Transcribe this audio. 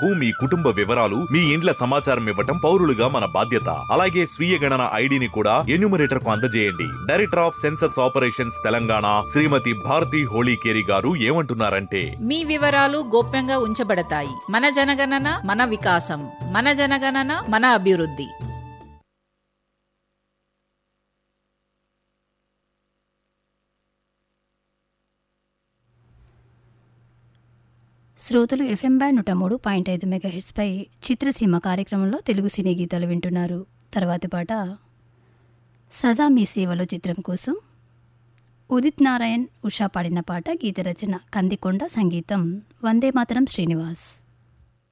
హక్కు మీ కుటుంబ వివరాలు మీ ఇండ్ల సమాచారం ఇవ్వటం పౌరులుగా మన బాధ్యత అలాగే స్వీయ గణన ఐడిని కూడా ఎన్యూమరేటర్ కు అందజేయండి director of census operations Telangana Srimathi Bharathi Holikeri గారు ఏమంటున్నారంటే మీ వివరాలు గోప్యంగా ఉంచబడతాయి మన జనగణన మన వికాసం మన జనగణన మన అభివృద్ధి శ్రోతలు ఎఫ్ఎం బ్యాండ్ నూట మూడు పాయింట్ ఐదు మెగాహెట్స్పై చిత్రసీమ కార్యక్రమంలో తెలుగు సినీ గీతాలు వింటున్నారు తర్వాతి పాట సదా మీ సేవలో చిత్రం కోసం ఉదిత్ నారాయణ్ ఉషా పాడిన పాట గీత రచన కందికొండ సంగీతం వందే మాతరం శ్రీనివాస్